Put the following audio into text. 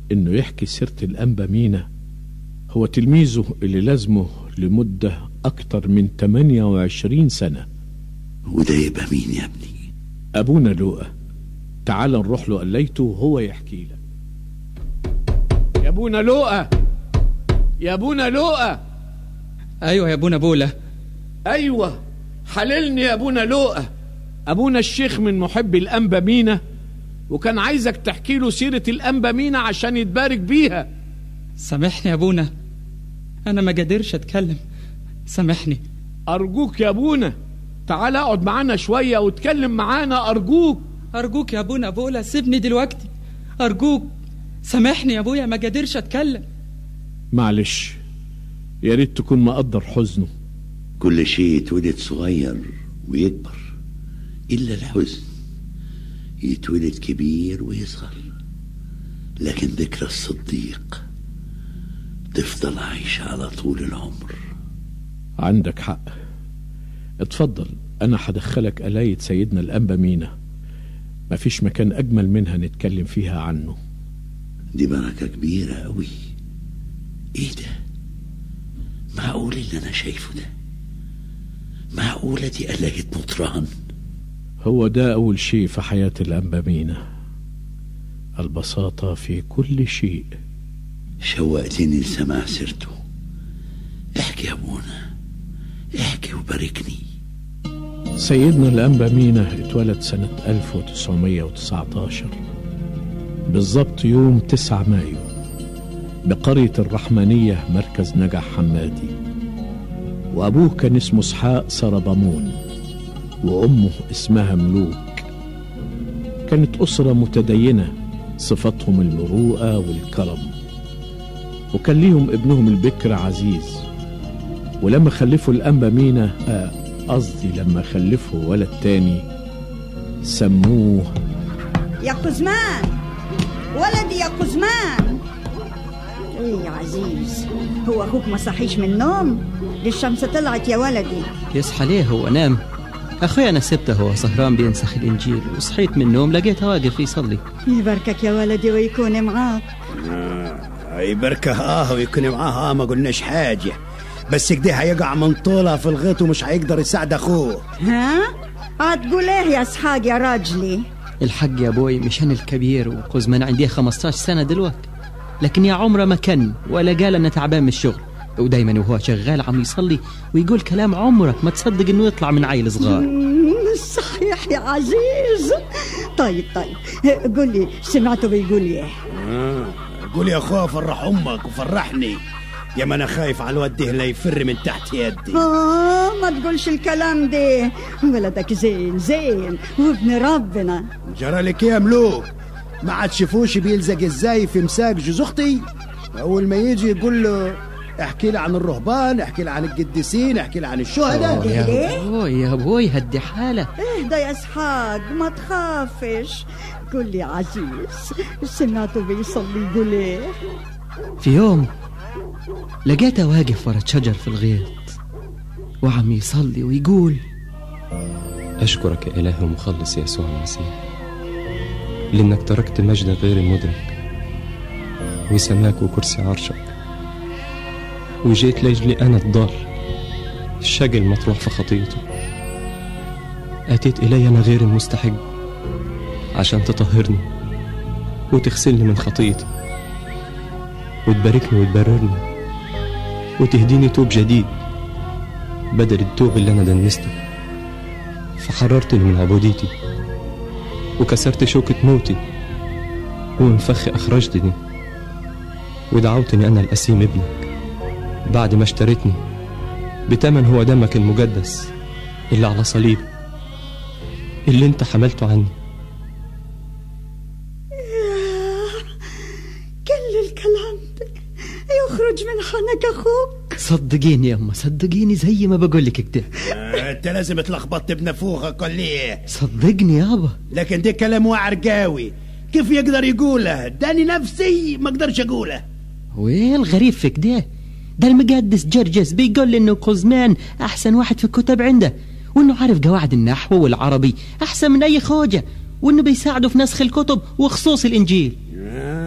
إنه يحكي سيرة الأنبا مينا هو تلميذه اللي لازمه لمدة أكتر من 28 سنة وده يبقى مين يا ابني أبونا لوقا تعال نروح له قليته وهو يحكي لك يا أبونا لوقا يا أبونا لوقا ايوه يا ابونا بولا أيوة حللني يا أبونا لوقا أبونا الشيخ من محبي الأنبا مينا وكان عايزك تحكي له سيرة الأنبا مينا عشان يتبارك بيها سامحني يا ابونا انا ما قادرش اتكلم سامحني أرجوك يا أبونا تعال اقعد معانا شوية واتكلم معانا أرجوك ارجوك يا ابونا بولا سيبني دلوقتي ارجوك سامحني يا ابويا ما قادرش اتكلم معلش يا ريت تكون مقدر حزنه كل شيء يتولد صغير ويكبر إلا الحزن يتولد كبير ويصغر لكن ذكرى الصديق تفضل عايشة على طول العمر عندك حق اتفضل أنا هدخلك قلاية سيدنا الأنبا مينا مفيش مكان أجمل منها نتكلم فيها عنه دي بركة كبيرة أوي إيه ده؟ معقول اللي أنا شايفه ده؟ معقولة دي قلاية مطران؟ هو ده أول شيء في حياة الأنبا مينا البساطة في كل شيء شوقتني لسماع سيرته احكي يا أبونا احكي وباركني سيدنا الأنبا مينا اتولد سنة 1919 بالضبط يوم 9 مايو بقرية الرحمانية مركز نجع حمادي وأبوه كان اسمه اسحاق سربامون وأمه اسمها ملوك كانت أسرة متدينة صفتهم المروءة والكرم وكان ليهم ابنهم البكر عزيز ولما خلفوا الأنبا مينا آه، قصدي لما خلفوا ولد تاني سموه يا قزمان ولدي يا قزمان ايه يا عزيز هو اخوك ما صحيش من النوم دي الشمس طلعت يا ولدي يصحى ليه هو نام أخوي أنا سبته هو سهران بينسخ الإنجيل وصحيت من النوم لقيته واقف يصلي يباركك يا ولدي ويكون معاك يبركه اه ويكون معاه اه ما قلناش حاجة بس كده هيقع من طولها في الغيط ومش هيقدر يساعد اخوه ها هتقول ايه يا اسحاق يا راجلي الحق يا أبوي مش أنا الكبير وقزمان عندي 15 سنة دلوقتي لكن يا عمره ما كان ولا قال أنا تعبان من الشغل ودايما وهو شغال عم يصلي ويقول كلام عمرك ما تصدق إنه يطلع من عيل صغار مم، صحيح يا عزيز طيب طيب قول لي سمعته بيقول ايه آه. قول يا اخوه فرح امك وفرحني يا ما انا خايف على الواد ده لا يفر من تحت يدي اه ما تقولش الكلام ده ولدك زين زين وابن ربنا جرى لك ايه يا ملوك ما عاد شافوش بيلزق ازاي في مساق جوز اختي اول ما يجي يقول له احكي لي عن الرهبان احكي لي عن القديسين احكي لي عن الشهداء يا أبوي يا أبوي هدي حالة اهدى يا اسحاق ما تخافش قول لي يا عزيز سمعته بيصلي يقول ايه في يوم لقيته واقف ورا شجر في الغيط وعم يصلي ويقول أشكرك يا إلهي ومخلص يسوع المسيح لأنك تركت مجد غير المدرك وسماك وكرسي عرشك وجيت لأجلي أنا الضال الشقي المطروح في خطيته أتيت إلي أنا غير المستحق عشان تطهرني وتغسلني من خطيتي وتباركني وتبررني وتهديني توب جديد بدل التوب اللي أنا دنسته فحررتني من عبوديتي وكسرت شوكة موتي ومن فخ أخرجتني ودعوتني أنا الأسيم ابنك بعد ما اشتريتني بتمن هو دمك المقدس اللي على صليب اللي انت حملته عني كل الكلام ده يخرج من حنك اخوك صدقيني يا أما صدقيني زي ما بقول لك كده آه، انت لازم اتلخبطت بنفوخك ولا ايه صدقني يابا لكن ده كلام واعر قوي كيف يقدر يقوله داني نفسي ما اقدرش اقوله وين الغريب في كده ده المقدس جرجس بيقول لي انه قزمان احسن واحد في الكتب عنده وانه عارف قواعد النحو والعربي احسن من اي خوجه وانه بيساعده في نسخ الكتب وخصوص الانجيل آه